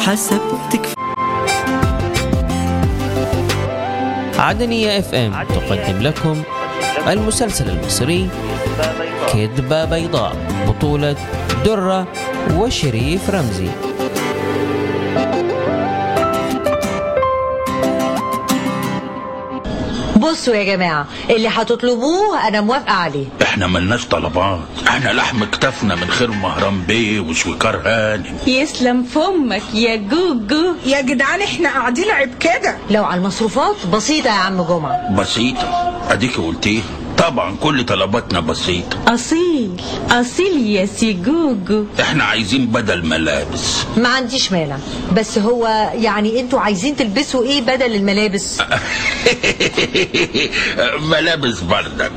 حسبتك عدنية اف ام تقدم لكم المسلسل المصري كذبة بيضاء بطولة درة وشريف رمزي بصوا يا جماعة اللي هتطلبوه أنا موافقة عليه احنا ملناش طلبات احنا لحم كتفنا من خير مهران بيه وشويكار هانم يسلم فمك يا جوجو يا جدعان احنا قاعدين عيب كده لو على المصروفات بسيطة يا عم جمعة بسيطة اديك قلتيه طبعا كل طلباتنا بسيطة أصيل أصيل يا سي جوجو احنا عايزين بدل ملابس ما عنديش مانع بس هو يعني انتوا عايزين تلبسوا ايه بدل الملابس ملابس بردك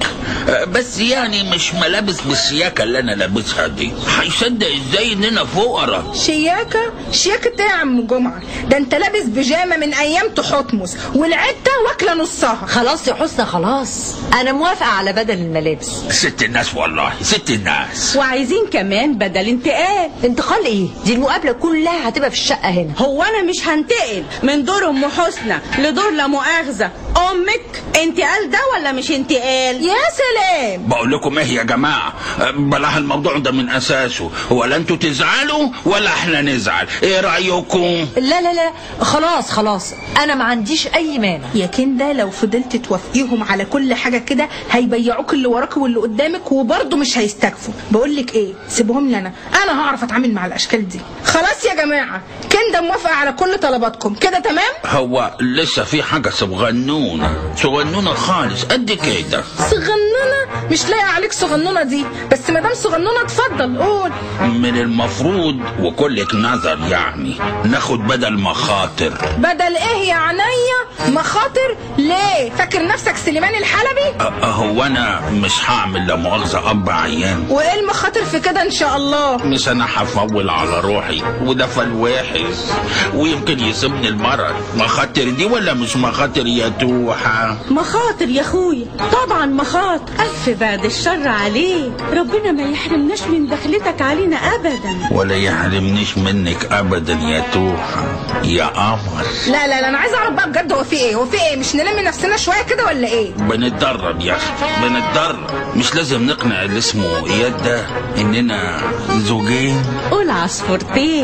بس يعني مش ملابس بالسياكة اللي انا لابسها دي هيصدق ازاي اننا فقراء شياكة شياكة ايه يا عم جمعة ده انت لابس بيجامة من ايام تحتمس والعتة واكلة نصها خلاص يا حسنى خلاص أنا موافقة على بدل الملابس ست الناس والله ست الناس وعايزين كمان بدل انتقال انتقال ايه دي المقابلة كلها هتبقى في الشقة هنا هو أنا مش هنتقل من دور أم حسنى لدور لا مؤاخذة أمك انتقال ده ولا مش انتقال يا سلام بقول لكم ايه يا جماعة بلاها الموضوع ده من اساسه ولا انتوا تزعلوا ولا احنا نزعل ايه رأيكم لا لا لا خلاص خلاص أنا ما عنديش أي مانع يا كندا لو فضلت توافقيهم على كل حاجة كده هيبيعوك اللي وراك واللي قدامك وبرضه مش هيستكفوا بقول لك ايه سيبهم لي انا انا هعرف اتعامل مع الاشكال دي خلاص يا جماعة كندا موافقة على كل طلباتكم كده تمام هو لسه في حاجة صغنونة صغنونة خالص قد كده صغنونة مش لاقي عليك صغنونة دي بس مدام صغنونة اتفضل قول من المفروض وكلك نظر يعني ناخد بدل مخاطر بدل ايه يا عينيا مخاطر ليه فاكر نفسك سليمان الحلبي أ- هو انا مش هعمل لا مؤاخذة اب عيان وايه المخاطر في كده ان شاء الله مش انا هفول على روحي وده فالوحش ويمكن يسيبني المرض مخاطر دي ولا مش مخاطر يا توحة مخاطر يا اخويا طبعا مخاطر ألف بعد الشر عليك ربنا ما يحرمناش من دخلتك علينا أبدا ولا يحرمنيش منك ابدا يا توحة يا قمر لا لا لا انا عايزه اعرف بقى بجد هو في ايه هو في ايه مش نلم نفسنا شويه كده ولا ايه بنتدرب يا اخي بنتدرب مش لازم نقنع اللي اسمه اياد ده اننا زوجين قول عصفورتين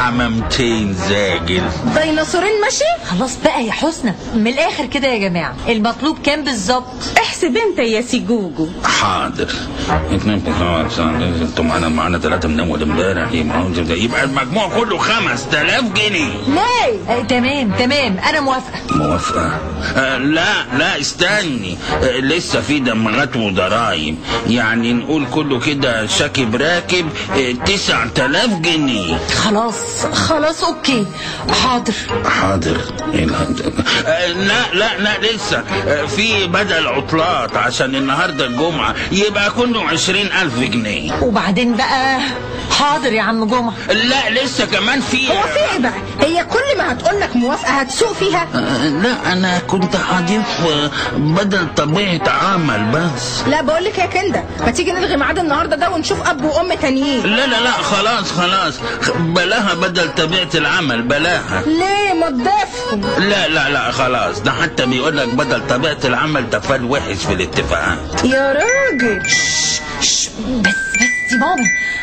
حمامتين زاجل ديناصورين ماشي خلاص بقى يا حسنى من الآخر كده يا جماعة المطلوب كام بالظبط احسب انت يا سي جوجو حاضر اتنين خلاص انتوا معانا معانا ثلاثة من اول امبارح يبقى يبقى المجموع كله 5000 جنيه ليه آه تمام تمام أنا موافقة موافقة آه لا لا استني آه لسه في دمغات وضرايب يعني نقول كله كده شاكب راكب آه 9000 جنيه خلاص خلاص أوكي حاضر حاضر إيه الهند- آه، لا لا لا لسه آه، في بدل عطلات عشان النهارده الجمعة يبقى كله عشرين ألف جنيه وبعدين بقى حاضر يا عم جمعة لا لسه كمان في هو في ايه بقى هي كل ما هتقول لك موافقه هتسوق فيها آه، لا أنا كنت هضيف آه، بدل طبيعة عمل بس لا بقول لك يا كندا ما تيجي نلغي ميعاد النهارده ده ونشوف اب وام تانيين لا لا لا خلاص خلاص بلاها بدل طبيعة العمل بلاها ليه ما تضافهم لا لا لا خلاص ده حتى بيقول لك بدل طبيعة العمل ده فال وحش في الاتفاقات يا راجل شش بس بس دي ماما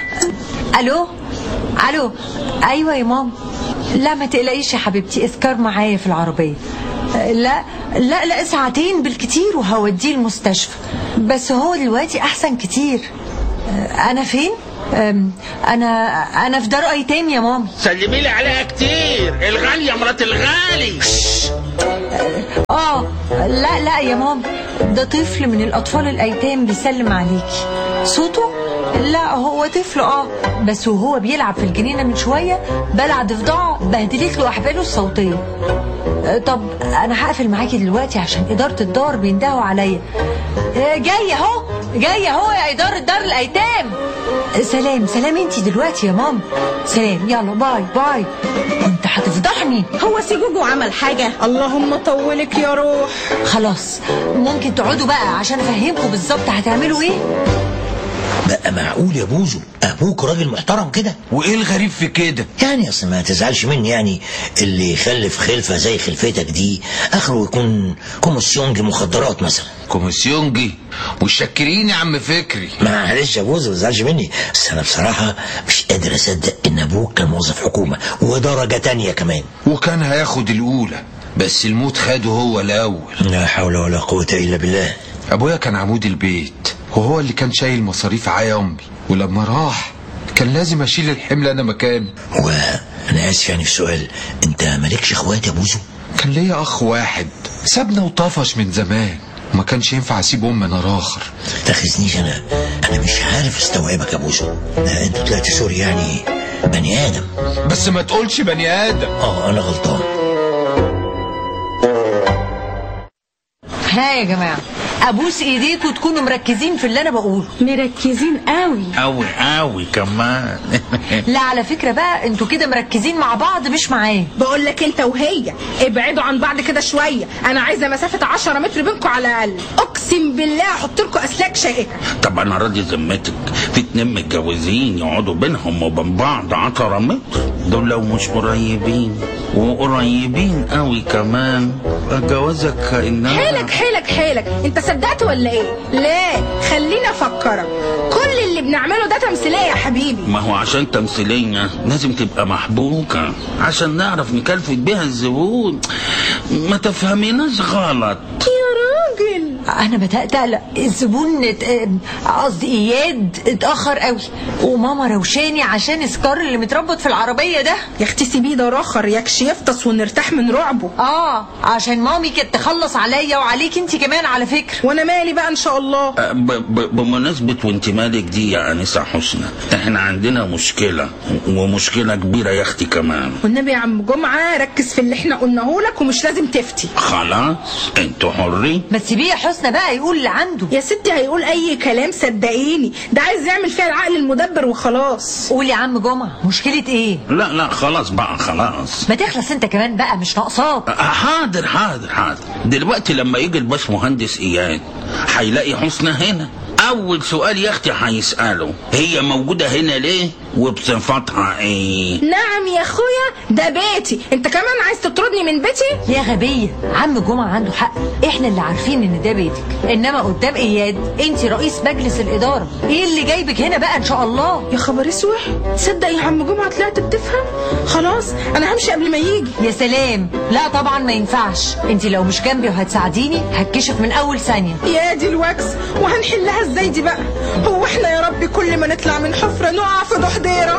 الو الو ايوه يا ماما لا ما تقلقيش يا حبيبتي اذكار معايا في العربيه لا لا لا ساعتين بالكتير وهوديه المستشفى بس هو دلوقتي احسن كتير انا فين أم، انا انا في دار ايتام يا ماما سلمي لي عليها كتير الغالية مرات الغالي اه لا لا يا ماما ده طفل من الاطفال الايتام بيسلم عليكي صوته لا هو طفل اه بس وهو بيلعب في الجنينه من شويه بلع ضفدعه بهدلت له احباله الصوتيه آه، طب انا هقفل معاكي دلوقتي عشان اداره الدار بيندهوا عليا آه، جايه اهو جايه اهو يا اداره دار الايتام آه، سلام سلام انتي دلوقتي يا ماما سلام يلا باي باي كنت هتفضحني هو سي جوجو عمل حاجة اللهم طولك يا روح خلاص ممكن تقعدوا بقى عشان افهمكم بالظبط هتعملوا ايه بقى معقول يا بوزو ابوك راجل محترم كده وايه الغريب في كده يعني اصل ما تزعلش مني يعني اللي يخلف خلفه زي خلفتك دي اخره يكون كوميسيونج مخدرات مثلا كوميسيونجي متشكرين يا عم فكري معلش يا بوزو ما تزعلش مني بس انا بصراحه مش قادر اصدق ان ابوك كان موظف حكومه ودرجه تانية كمان وكان هياخد الاولى بس الموت خده هو الاول لا حول ولا قوه الا بالله ابويا كان عمود البيت وهو اللي كان شايل مصاريف عيا امي ولما راح كان لازم اشيل الحمل انا مكانه هو انا اسف يعني في السؤال انت مالكش اخوات يا بوزو كان ليا اخ واحد سابنا وطفش من زمان وما كانش ينفع اسيب ام انا راخر تاخذنيش انا انا مش عارف استوعبك يا بوزو لا، انت طلعت سوري يعني بني ادم بس ما تقولش بني ادم اه انا غلطان ها يا جماعه ابوس ايديكم تكونوا مركزين في اللي انا بقوله مركزين قوي قوي قوي كمان لا على فكره بقى انتوا كده مركزين مع بعض مش معاه بقول لك انت وهي ابعدوا عن بعض كده شويه انا عايزه مسافه 10 متر بينكم على الاقل اقسم بالله احط لكم اسلاك شائكه طب انا راضي ذمتك في اتنين متجوزين يقعدوا بينهم وبين بعض 10 متر دول لو مش قريبين وقريبين قوي كمان جوازك كانها حيلك حيلك حيلك انت صدقت ولا ايه لا خليني افكرك كل اللي بنعمله ده تمثيليه يا حبيبي ما هو عشان تمثيلية لازم تبقى محبوكة عشان نعرف نكلفت بيها الزبون ما تفهميناش غلط يا راجل انا بدات اقلق الزبون ات- قصدي اياد اتاخر قوي وماما روشاني عشان سكار اللي متربط في العربيه ده يا اختي سيبيه ده راخر يكش يفطس ونرتاح من رعبه اه عشان مامي كانت تخلص عليا وعليك انت كمان على فكره وانا مالي بقى ان شاء الله أه، ب- ب- بمناسبة وانت مالك دي يا أنسة حسنى احنا عندنا مشكلة ومشكلة كبيرة يا أختي كمان والنبي يا عم جمعه ركز في اللي احنا قلناه لك ومش لازم تفتي خلاص انتوا حرين ما تسيبيه يا حسنى بقى يقول اللي عنده يا ستي هيقول اي كلام صدقيني ده عايز يعمل فيها العقل المدبر وخلاص قول يا عم جمعه مشكله ايه لا لا خلاص بقى خلاص ما تخلص انت كمان بقى مش ناقصاك أه، حاضر حاضر حاضر دلوقتي لما يجي الباش مهندس إياد هيلاقي حسنى هنا أول سؤال يا أختي هيسأله هي موجودة هنا ليه وبصفتها إيه نعم يا اخويا ده بيتي انت كمان عايز تطردني من بيتي يا غبية عم جمعة عنده حق احنا اللي عارفين ان ده بيتك انما قدام اياد انت رئيس مجلس الادارة ايه اللي جايبك هنا بقى ان شاء الله يا خبر اسوح تصدق يا عم جمعه طلعت بتفهم خلاص انا همشي قبل ما يجي يا سلام لا طبعا ما ينفعش انت لو مش جنبي وهتساعديني هتكشف من اول ثانية يا دي الوكس وهنحلها ازاي دي بقى هو احنا يا ربي كل ما نطلع من حفره نقع في ضحضيره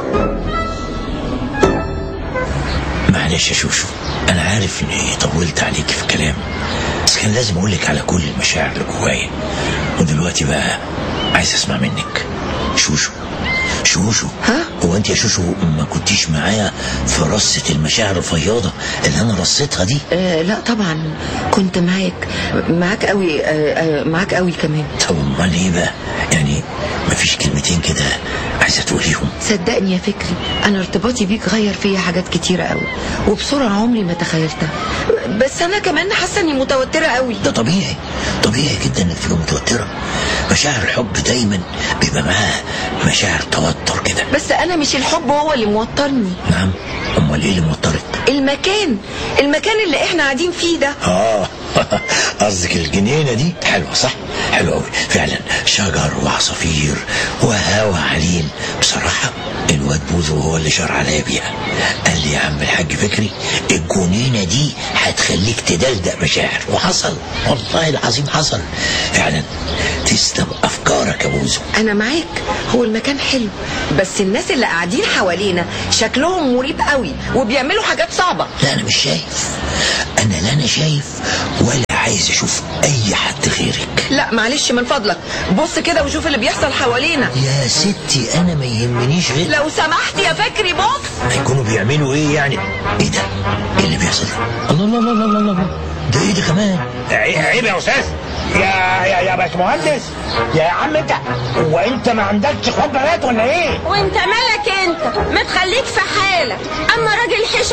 معلش يا شوشو انا عارف اني طولت عليك في الكلام بس كان لازم اقول لك على كل المشاعر اللي جوايا ودلوقتي بقى عايز اسمع منك شوشو شوشو ها هو انت يا شوشو ما كنتيش معايا في رصة المشاعر الفياضة اللي انا رصيتها دي آه لا طبعا كنت معاك معاك قوي آه آه معاك قوي كمان طب امال ايه بقى يعني مفيش كلمتين كده عايزة تقوليهم صدقني يا فكري انا ارتباطي بيك غير فيا حاجات كتيرة قوي وبسرعة عمري ما تخيلتها بس انا كمان حاسة اني متوترة قوي ده طبيعي طبيعي جدا انك تبقى متوترة مشاعر الحب دايما بيبقى معاها مشاعر توتر كده بس انا مش الحب هو اللي موترني نعم امال ايه اللي موترك المكان المكان اللي احنا قاعدين فيه ده اه قصدك الجنينه دي حلوه صح حلوه قوي فعلا شجر وعصافير وهوا عليل بصراحه الواد بوزو هو اللي شار عليا بيها قال لي يا عم الحاج فكري الجنينه دي هتخليك تدلدق مشاعر وحصل والله العظيم حصل فعلا تسلم افكارك يا بوزو انا معاك هو المكان حلو بس الناس اللي قاعدين حوالينا شكلهم مريب قوي وبيعملوا حاجات صعبة لا انا مش شايف انا لا انا شايف ولا عايز اشوف اي حد غيرك لا معلش من فضلك بص كده وشوف اللي بيحصل حوالينا يا ستي انا ما يهمنيش غير لو سمحت يا فكري بص هيكونوا بيعملوا ايه يعني ايه ده ايه اللي بيحصل ده الله الله الله الله الله الله ده ايه ده كمان عيب يا استاذ يا يا يا باشمهندس يا عم انت هو انت ما عندكش اخوات بنات ولا ايه؟ وانت مالك انت ما تخليك في حالك اما راجل حشري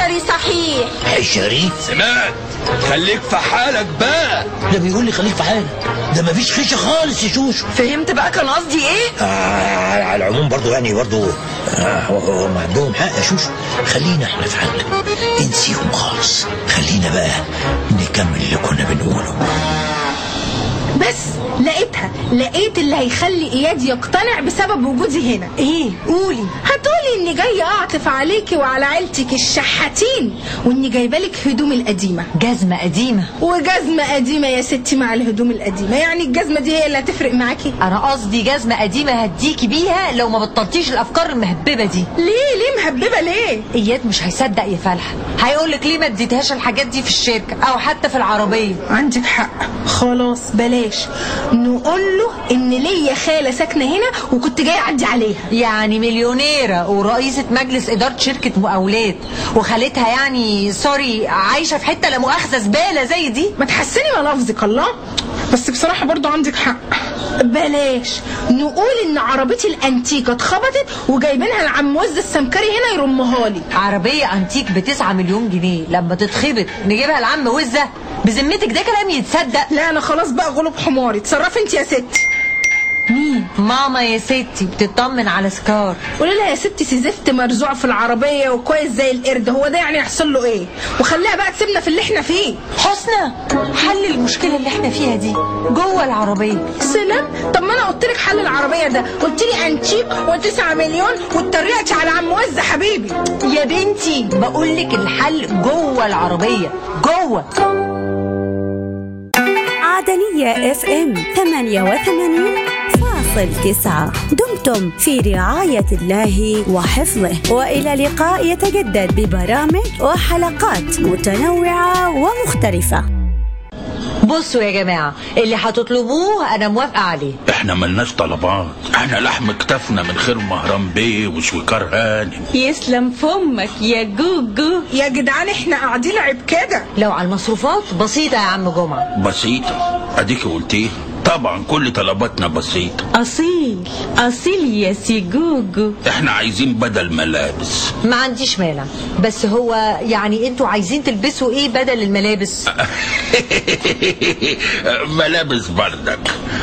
حشري صحيح حشري سمعت خليك في حالك بقى ده بيقول لي خليك في حالك ده مفيش خيشه خالص يا شوشو فهمت بقى كان قصدي ايه آه على العموم برضو يعني برضو آه هم عندهم حق يا شوشو خلينا احنا في حالنا انسيهم خالص خلينا بقى نكمل اللي كنا بنقوله بس لقيتها لقيت اللي هيخلي اياد يقتنع بسبب وجودي هنا ايه قولي هتقولي اني جايه اعطف عليكي وعلى عيلتك الشحاتين واني جايبه لك هدومي القديمه جزمة قديمة وجزمه قديمه يا ستي مع الهدوم القديمه يعني الجزمه دي هي اللي هتفرق معاكي انا قصدي جزمة قديمة هديكي بيها لو ما بطلتيش الافكار المهببة دي ليه ليه مهببه ليه اياد مش هيصدق يا فالحة هيقولك ليه ما اديتهاش الحاجات دي في الشركة او حتى في العربية عندك حق خلاص بلاش نقول له ان ليا خاله ساكنه هنا وكنت جايه اعدي عليها يعني مليونيرة ورئيسة مجلس إدارة شركة مقاولات وخالتها يعني سوري عايشة في حتة لا مؤاخذة زبالة زي دي ما تحسني ملفظك الله بس بصراحة برضو عندك حق بلاش نقول ان عربيتي الانتيكة اتخبطت وجايبينها لعم وز السمكري هنا يرمها لي عربية أنتيك بتسعة مليون جنيه لما تتخبط نجيبها لعم وزة بذمتك ده كلام يتصدق لا انا خلاص بقى غلب حماري اتصرفي انت يا ستي مين ماما يا ستي بتطمن على سكار قولي لها يا ستي سي زفت مرزوع في العربية وكويس زي القرد هو ده يعني يحصل له ايه وخليها بقى تسيبنا في اللي احنا فيه حسنى حل المشكلة اللي احنا فيها دي جوه العربية سلام طب ما انا قلت لك حل العربية ده قلت لي انتيك و9 مليون واتريقتي على عم وز حبيبي يا بنتي بقول لك الحل جوه العربية جوه عدنية اف ام 88 فاصل تسعة دمتم في رعاية الله وحفظه وإلى لقاء يتجدد ببرامج وحلقات متنوعة ومختلفة بصوا يا جماعة اللي هتطلبوه أنا موافقة عليه احنا ملناش طلبات احنا لحم كتفنا من خير مهران بيه وشويكار هانم يسلم فمك يا جوجو يا جدعان احنا قاعدين عيب كده لو على المصروفات بسيطة يا عم جمعة بسيطة اديك قلتيه طبعا كل طلباتنا بسيطة أصيل أصيل يا سي جوجو احنا عايزين بدل ملابس ما عنديش مانع بس هو يعني انتوا عايزين تلبسوا ايه بدل الملابس ملابس بردك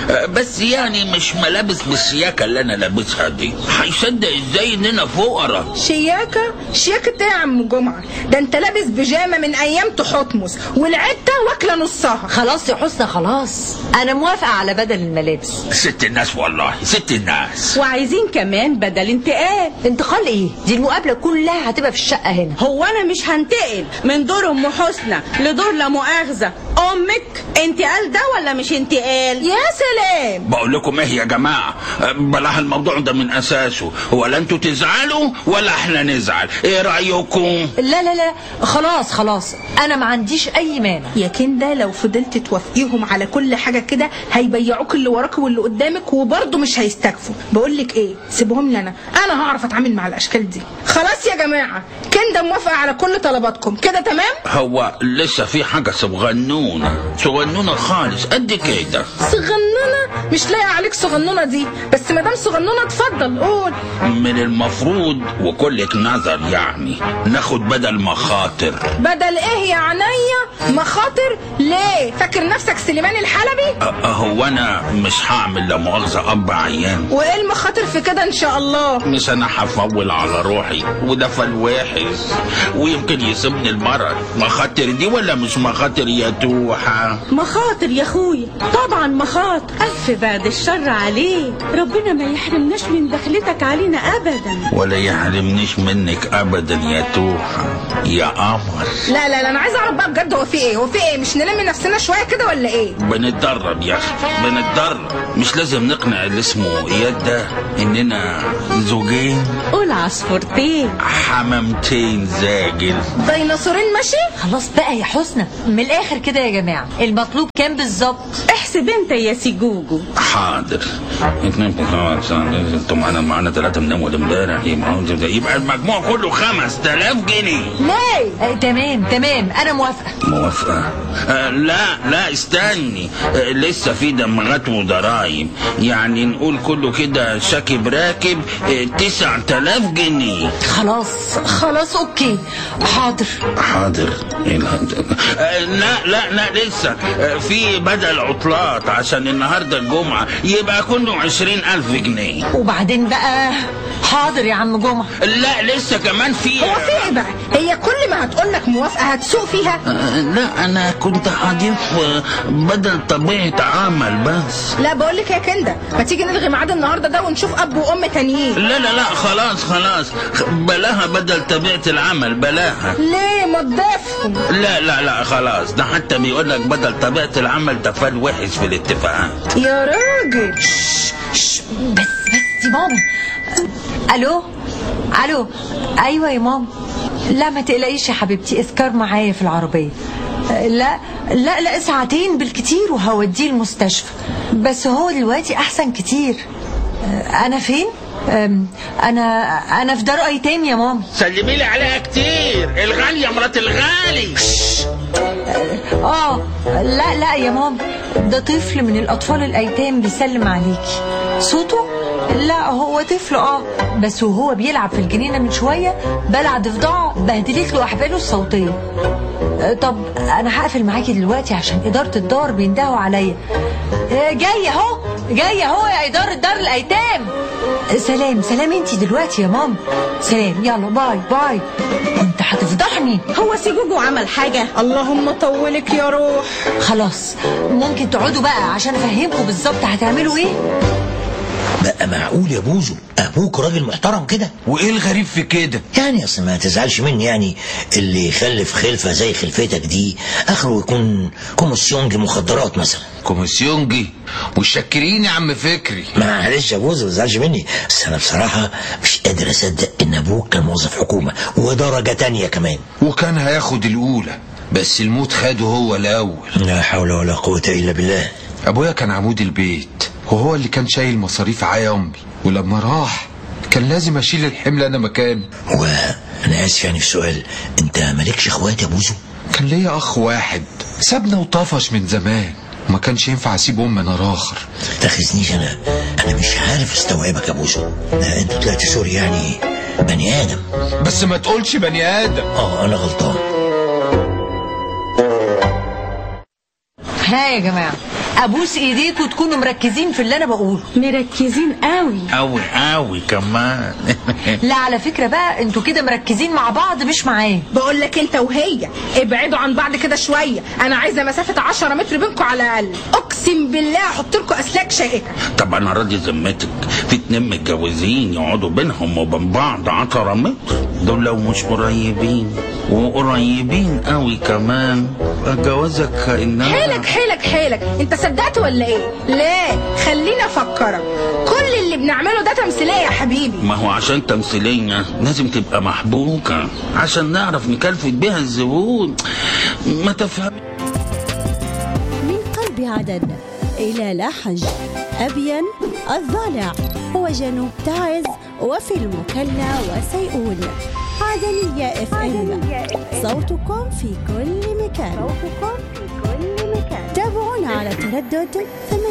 بس يعني مش ملابس بالسياكة اللي انا لابسها دي هيصدق ازاي اننا فقراء شياكة شياكة ايه يا عم جمعة ده انت لابس بيجامة من ايام تحتمس والعتة واكلة نصها خلاص يا حسنى خلاص انا موافقة على بدل الملابس ست الناس والله ست الناس وعايزين كمان بدل انتقال انتقال ايه دي المقابلة كلها هتبقى في الشقة هنا هو أنا مش هنتقل من دور أم حسنى لدور لا مؤاخذة أمك انتقال ده ولا مش انتقال يا سلام بقول لكم ايه يا جماعة بلاها الموضوع ده من اساسه ولا انتوا تزعلوا ولا احنا نزعل ايه رأيكم لا لا لا خلاص خلاص انا ما عنديش اي مانع يا كندا لو فضلت توافقيهم على كل حاجة كده هيبيعوك اللي وراك واللي قدامك وبرضه مش هيستكفوا بقول لك ايه سيبهم لي انا انا هعرف اتعامل مع الاشكال دي خلاص يا جماعة كندا موافقة على كل طلباتكم كده تمام هو لسه في حاجة صغنونة صغنونة خالص قد كده صغنونة مش لاقي عليك صغنونة دي بس مدام صغنونة اتفضل قول من المفروض وكلك نظر يعني ناخد بدل مخاطر بدل ايه يا عينيا مخاطر ليه فاكر نفسك سليمان الحلبي أه هو انا مش هعمل لا مؤاخذة اب عيان وايه المخاطر في كده ان شاء الله مش انا هفول على روحي وده فالوحش ويمكن يسيبني المرض مخاطر دي ولا مش مخاطر يا توحة مخاطر يا اخويا طبعا مخاطر ألف بعد الشر عليه ربنا ما يحرمناش من دخلتك علينا أبدا ولا يحرمنيش منك ابدا يا توحة يا قمر لا لا لا انا عايزه اعرف بقى بجد هو في ايه هو في ايه مش نلم نفسنا شويه كده ولا ايه بنتدرب يا اخي بنتدرب مش لازم نقنع اللي اسمه اياد ده اننا زوجين قول عصفورتين حمامتين زاجل ديناصورين ماشي خلاص بقى يا حسنى من الاخر كده يا جماعة المطلوب كام بالظبط احسب انت يا سي جوجو حاضر اتنين في خمس انتوا معانا معانا ثلاثة من اول امبارح يبقى يبقى المجموع كله 5000 جنيه ليه آه تمام تمام انا موافقه موافقة آه لا لا استني آه لسه في دمغات وضرايب يعني نقول كله كده شاكب راكب آه 9000 جنيه خلاص خلاص اوكي حاضر حاضر إيه الهند- آه لا لا لا لسه آه في بدل عطلات عشان النهارده الجمعة يبقى كله 20000 جنيه وبعدين بقى حاضر يا عم جمعه لا لسه كمان في هو في ايه بقى هي كل ما هتقول لك موافقه هتسوق فيها آه، لا انا كنت هضيف آه، بدل طبيعة عمل بس لا بقول لك يا كنده ما تيجي نلغي ميعاد النهارده ده ونشوف اب وام تانيين لا لا لا خلاص خلاص بلاها بدل طبيعة العمل بلاها ليه ما تضيفهم لا لا لا خلاص ده حتى بيقول لك بدل طبيعة العمل ده فال وحش في الاتفاقات يا راجل بس بس يا ماما الو الو ايوه يا ماما لا ما تقلقيش يا حبيبتي اذكار معايا في العربيه لا لا لا ساعتين بالكتير وهوديه المستشفى بس هو دلوقتي احسن كتير انا فين أم، انا انا في دار ايتام يا ماما سلمي لي عليها كتير الغالية مرات الغالي اه لا لا يا ماما ده طفل من الاطفال الايتام بيسلم عليكي صوته لا هو طفل اه بس وهو بيلعب في الجنينه من شويه بلع ضفدعه بهدلت له احباله الصوتيه آه، طب انا هقفل معاكي دلوقتي عشان اداره الدار بيندهوا عليا آه، جايه اهو جايه اهو يا اداره دار الايتام آه، سلام سلام انتي دلوقتي يا ماما سلام يلا باي باي كنت هتفضحني هو سي جوجو عمل حاجة اللهم طولك يا روح خلاص ممكن تقعدوا بقى عشان افهمكم بالظبط هتعملوا ايه بقى معقول يا بوزو ابوك راجل محترم كده وايه الغريب في كده يعني اصل ما تزعلش مني يعني اللي يخلف خلفه زي خلفتك دي اخره يكون كوميسيونج مخدرات مثلا كوميسيونجي متشكرين يا عم فكري معلش يا بوزو ما تزعلش مني بس انا بصراحه مش قادر اصدق ان ابوك كان موظف حكومه ودرجه تانية كمان وكان هياخد الاولى بس الموت خده هو الاول لا حول ولا قوه الا بالله ابويا كان عمود البيت وهو اللي كان شايل مصاريف عيا امي ولما راح كان لازم اشيل الحمل انا مكانه هو انا اسف يعني في سؤال انت مالكش اخوات يا بوزو كان ليا اخ واحد سابنا وطفش من زمان وما كانش ينفع اسيب ام انا اخر تاخذنيش انا انا مش عارف استوعبك يا بوزو لا، انت طلعت سوري يعني بني ادم بس ما تقولش بني ادم اه انا غلطان ها يا جماعه ابوس ايديكم تكونوا مركزين في اللي انا بقوله مركزين قوي قوي قوي كمان لا على فكره بقى انتوا كده مركزين مع بعض مش معايا بقول لك انت وهي ابعدوا عن بعض كده شويه انا عايزه مسافه 10 متر بينكم على الاقل اقسم بالله احط لكم اسلاك شائكه طب انا راضي ذمتك في اتنين متجوزين يقعدوا بينهم وبين بعض 10 متر دول لو مش قريبين وقريبين قوي كمان جوازك كانها حيلك حيلك حيلك انت صدقت ولا ايه لا خليني افكرك كل اللي بنعمله ده تمثيليه يا حبيبي ما هو عشان تمثيلية لازم تبقى محبوكة عشان نعرف نكلفت بيها الزبون ما تفهم من قلب عدن إلى لحج أبين الضالع وجنوب تعز وفي المكلا وسيئون عدنية اف ام صوتكم في كل مكان صوتكم في كل مكان تابعونا على تردد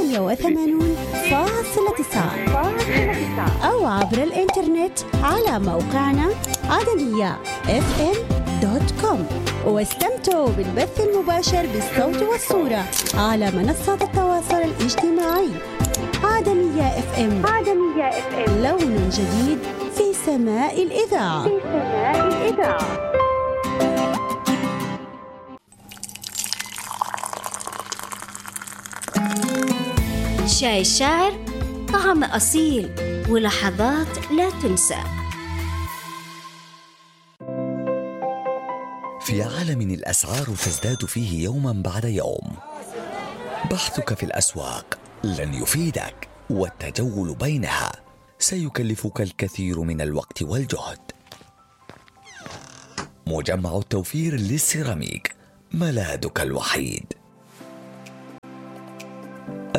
88.9 أو عبر الإنترنت على موقعنا عدنية اف ام دوت كوم واستمتعوا بالبث المباشر بالصوت والصورة على منصات التواصل الاجتماعي عدنية اف ام عدنية اف ام لون جديد في سماء الإذاعة في سماء الإذاعة شاي الشاعر طعم أصيل ولحظات لا تنسى في عالم الاسعار تزداد فيه يوما بعد يوم بحثك في الاسواق لن يفيدك والتجول بينها سيكلفك الكثير من الوقت والجهد مجمع التوفير للسيراميك ملاذك الوحيد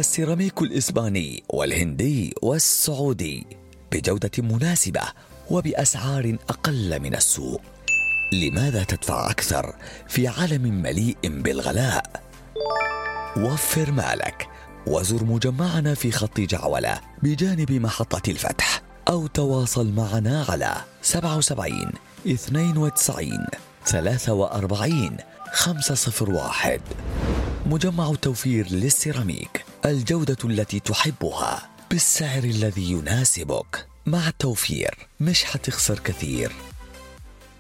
السيراميك الإسباني والهندي والسعودي بجودة مناسبة وبأسعار أقل من السوق لماذا تدفع أكثر في عالم مليء بالغلاء؟ وفر مالك وزر مجمعنا في خط جعولة بجانب محطة الفتح أو تواصل معنا على 77 92 43 501 مجمع التوفير للسيراميك الجودة التي تحبها بالسعر الذي يناسبك مع التوفير مش حتخسر كثير